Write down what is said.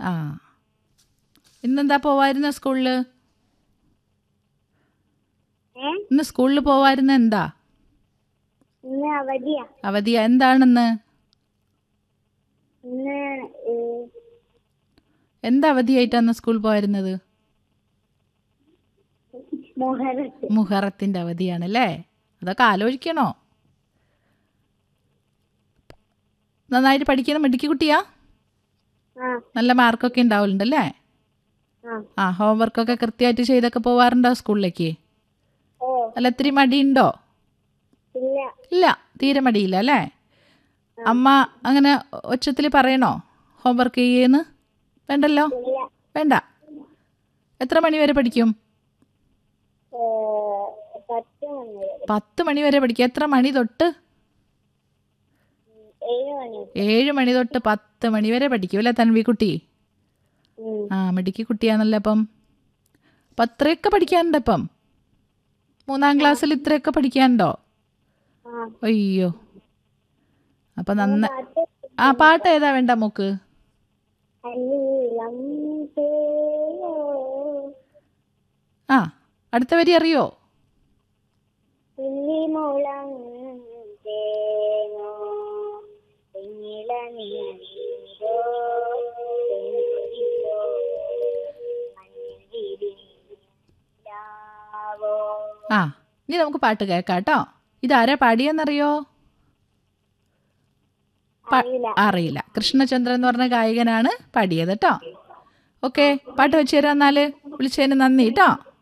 ആ ഇന്നെന്താ പോവായിരുന്ന സ്കൂളിൽ ഏ ഇന്ന് സ്കൂളിൽ പോവായിരുന്ന എന്താ ഇന്ന് അവധിയാ അവധിയാ എന്താണെന്ന് ഇന്ന് ഏ, എന്താ അവധിയായിട്ടാണ് സ്കൂളിൽ പോയിരുന്നത് മുഹറത്ത് മുഹറത്തിൻ്റെ അവധിയാണല്ലേ അതൊക്കെ ആലോചിക്കണോ നന്നായിട്ട് പഠിക്കുന്ന മിടുക്കി കുട്ടിയാ ആ നല്ല മാർക്കൊക്കെ ഉണ്ടാവലുണ്ടല്ലേ ആ ആ ഹോംവർക്കൊക്കെ കൃത്യമായിട്ട് ചെയ്തൊക്കെ പോവാറുണ്ടോ സ്കൂളിലേക്ക് ഓ അല്ല ഇത്തിരി മടിയുണ്ടോ ഇല്ല ഇല്ല തീരെ മടിയില്ല അല്ലേ അമ്മ അങ്ങനെ ഒച്ചത്തിൽ പറയണോ ഹോംവർക്ക് ചെയ്യേന്ന് വേണ്ടല്ലോ ഇല്ല വേണ്ട എത്ര മണി വരെ പഠിക്കും ഏ, പത്ത് മണി വരെ പത്ത് മണി വരെ പഠിക്കും എത്ര മണി തൊട്ട് ഏഴ് മണി ഏഴ് മണി തൊട്ട് പത്ത് മണി വരെ പഠിക്കും അല്ലേ തൻവിക്കുട്ടി ഉം. ആ മിടുക്കി കുട്ടിയാണല്ലോ അപ്പം അപ്പം അത്രയൊക്കെ പഠിക്കാനുണ്ട് അപ്പം മൂന്നാം ക്ലാസ്സിൽ ഇത്രയൊക്കെ പഠിക്കാനുണ്ടോ ആ അയ്യോ അപ്പം നന്ന പാട്ട് ആ പാട്ട് ഏതാ വേണ്ട മോക്ക് അല്ലീളം തേയോ ആ അടുത്ത വരി അറിയോ തുള്ളിമുളം തേനോ തെങ്ങിള നീരോ തെങ്ങിലോ മഞ്ഞിരിലാവോ ആ ഇനി നമുക്ക് പാട്ട് കേൾക്കാം കേട്ടോ ഇതാരാ പാടിയെന്നറിയോ പ- അറിയില്ല അറിയില്ല കൃഷ്ണചന്ദ്രൻ എന്ന് പറഞ്ഞ ഗായകനാണ് പാടിയത് കേട്ടോ ഓക്കെ പാട്ട് വെച്ച് തരാം എന്നാല് വിളിച്ചതിന് നന്ദി കേട്ടോ